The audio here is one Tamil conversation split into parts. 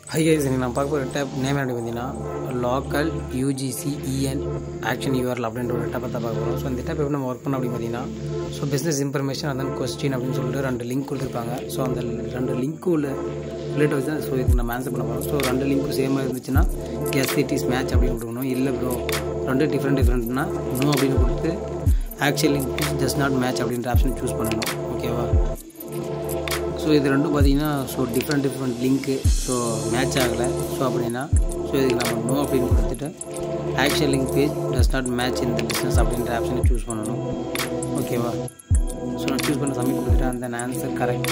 ஹை கைஸ் நீங்கள் நான் பார்க்க போகிற டேப் நேம் எப்படி பார்த்தீங்கன்னா local UGC EN action URL அப்படின்ற ஒரு டேப்பை தான் பார்க்க போகிறோம் ஸோ இந்த டேப் எப்படி நம்ம ஒர்க் பண்ணோம் அப்படின்னு பார்த்தீங்கன்னா ஸோ பிஸ்னஸ் இன்ஃபர்மேஷன் அதான் கொஸ்டின் அப்படின்னு சொல்லிட்டு ரெண்டு லிங்க் கொடுத்துருப்பாங்க ஸோ அந்த ரெண்டு லிங்க்கு உள்ள ரிலேட் வச்சு தான் ஸோ இதுக்கு நம்ம ஆன்சர் பண்ண போகிறோம் ஸோ ரெண்டு லிங்க்கும் சேமாக இருந்துச்சுன்னா எஸ் இட் இஸ் மேட்ச் அப்படின்னு கொடுக்கணும் இல்லை ப்ரோ ரெண்டு டிஃப்ரெண்ட் டிஃப்ரெண்ட்னா நோ அப்படின்னு கொடுத்து actual link just not match அப்படின்ற ஆப்ஷன் சூஸ் பண்ணணும் ஓகேவா ஸோ இது ரெண்டும் பார்த்தீங்கன்னா so different different link so match ஆகலை ஸோ அப்படின்னா ஸோ இதுக்கு நம்ம நோ அப்படின்னு கொடுத்துட்டு action link page does not match இந்த பிஸ்னஸ் அப்படின்ற ஆப்ஷனை சூஸ் பண்ணணும் ஓகேவா ஸோ நான் சூஸ் பண்ண சப்மிட் கொடுத்துட்டு அந்த ஆன்சர் கரெக்டு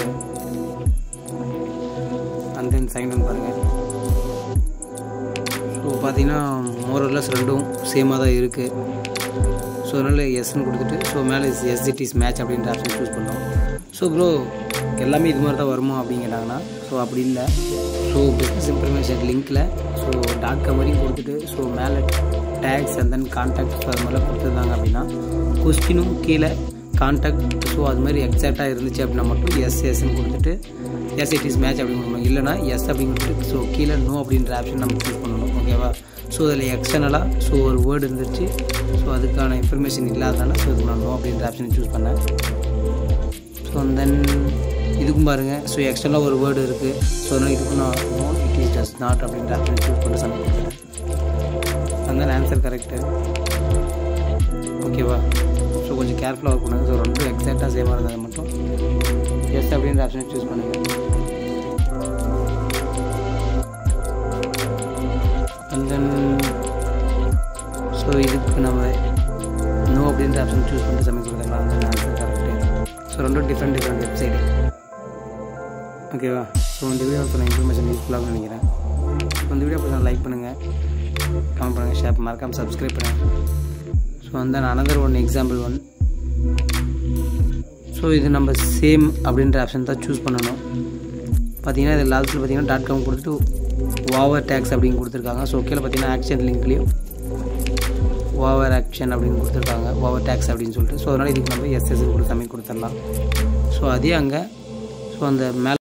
அந்த தென் சைன் பண்ணி பாருங்கள் ஸோ பார்த்தீங்கன்னா மோரல்லஸ் ரெண்டும் சேமாக தான் இருக்குது ஸோ அதனால் எஸ்ன்னு கொடுத்துட்டு ஸோ மேலே எஸ் இட் இஸ் மேட்ச் அப்படின்ற ஆப்ஷன் சூஸ் பண்ணோம் ஸோ ப்ரோ எல்லாமே இது மாதிரி தான் வருமா அப்படின்னு கேட்டாங்கன்னா ஸோ அப்படி இல்லை ஸோ பிஸ்னஸ் இன்ஃபர்மேஷன் லிங்க்கில் ஸோ டாட் காம் வரைக்கும் கொடுத்துட்டு ஸோ மேலே டேக்ஸ் அண்ட் தென் கான்டாக்ட் அது மாதிரிலாம் கொடுத்துருந்தாங்க அப்படின்னா கொஸ்டினும் கீழே கான்டாக்ட் ஸோ அது மாதிரி எக்ஸாக்டாக இருந்துச்சு அப்படின்னா மட்டும் எஸ் எஸ்ன்னு கொடுத்துட்டு எஸ் இட் இஸ் மேட்ச் அப்படின்னு கொடுக்கணும் இல்லைனா எஸ் அப்படின்னு கொடுத்துட்டு ஸோ கீழே நோ அப்படின்ற ஆப்ஷன் நம்ம சூஸ் பண்ணணும் ஓகேவா ஸோ அதில் எக்ஸ்டர்னலாக ஸோ ஒரு வேர்டு இருந்துச்சு ஸோ அதுக்கான இன்ஃபர்மேஷன் இல்லாதனால ஸோ இதுக்கு நான் நோ அப்படின்ற ஆப்ஷனை சூஸ் பண்ணேன் ஸோ தென் இதுக்கும் பாருங்கள் ஸோ எக்ஸ்டர்னலாக ஒரு வேர்டு இருக்குது ஸோ அதனால் இதுக்கும் நான் no it is just not அப்படின்ற ஆப்ஷனை சூஸ் பண்ணி சப்மிட் கொடுக்குறேன் அந்த ஆன்சர் கரெக்டு ஓகேவா ஸோ கொஞ்சம் கேர்ஃபுல்லாக ஒர்க் பண்ணுங்கள் ஸோ ரொம்ப எக்ஸாக்டாக சேமாக இருந்தது மட்டும் எஸ் அப்படின்ற ஆப்ஷனை சூஸ் பண்ணுங்கள் அண்ட் தென் ஸோ இதுக்கு நம்ம நோ அப்படின்ற ஆப்ஷன் சூஸ் பண்ணிட்டு சப்மிட் கொடுத்துக்கலாம் அந்த ஆன்சர் கரெக்டு ஸோ ரெண்டும் டிஃப்ரெண்ட் டிஃப்ரெண்ட் வெப்சைட்டு ஓகேவா ஸோ இந்த வீடியோ சொன்ன இன்ஃபர்மேஷன் யூஸ்ஃபுல்லாக நினைக்கிறேன் ஸோ இந்த வீடியோ கொஞ்சம் லைக் பண்ணுங்கள் கமெண்ட் பண்ணுங்கள் ஷேர் மறக்காமல் சப்ஸ்கிரைப் பண்ணுங்கள் ஸோ அந்த another one example one so இது நம்ம சேம் அப்படின்ற ஆப்ஷன் தான் சூஸ் பண்ணணும் பார்த்தீங்கன்னா இது லாஸ்ட்டில் பார்த்தீங்கன்னா டாட் காம் கொடுத்துட்டு ஓவர் டேக்ஸ் அப்படின்னு கொடுத்துருக்காங்க ஸோ கீழே பார்த்தீங்கன்னா ஆக்ஷன் லிங்க்லேயும் ஓவர் ஆக்ஷன் அப்படின்னு கொடுத்துருக்காங்க ஓவர் டேக்ஸ் அப்படின்னு சொல்லிட்டு ஸோ அதனால் இதுக்கு நம்ம எஸ்எஸ் கொடுத்து சமைக்க கொடுத்துடலாம் ஸோ அதே அங்கே ஸோ அந்த மேலே